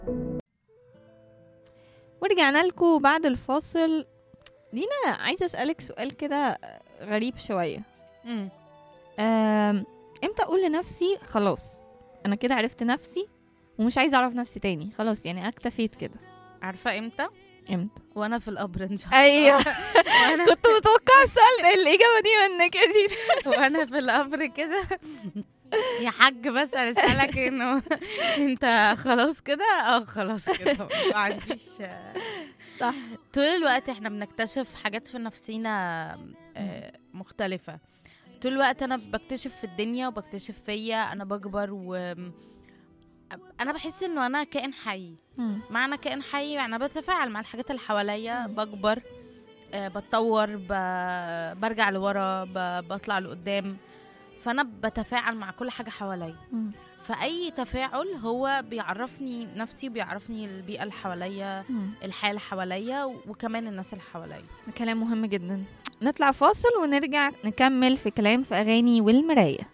ورجعنا لكم بعد الفاصل دينا عايزة أسألك سؤال كده غريب شوية مم. أم، امتى أقول لنفسي خلاص أنا كده عرفت نفسي ومش عايزة أعرف نفسي تاني خلاص يعني اكتفيت كده عارفه امتى امتى وانا في القبر ان شاء الله ايوه وانا كنت متوقعة السؤال الإجابة دي منك يا دينا وانا في القبر كده يا حاج بس انا اسالك انه انت خلاص كده اه خلاص كده ما عنديش صح. طول الوقت احنا بنكتشف حاجات في نفسينا آه، مختلفة طول الوقت انا بكتشف في الدنيا وبكتشف فيا انا بكبر و انا بحس انه انا كائن حي معنى كائن حي يعني أنا بتفاعل مع الحاجات اللي حواليا مم. بكبر آه، بتطور ب- برجع لورا ب- بطلع لقدام فانا بتفاعل مع كل حاجه حواليا مم. فاي تفاعل هو بيعرفني نفسي وبيعرفني البيئه اللي حواليا مم. الحياه اللي حواليا وكمان الناس اللي حواليا كلام مهم جدا نطلع فاصل ونرجع نكمل في كلام في أغاني والمراية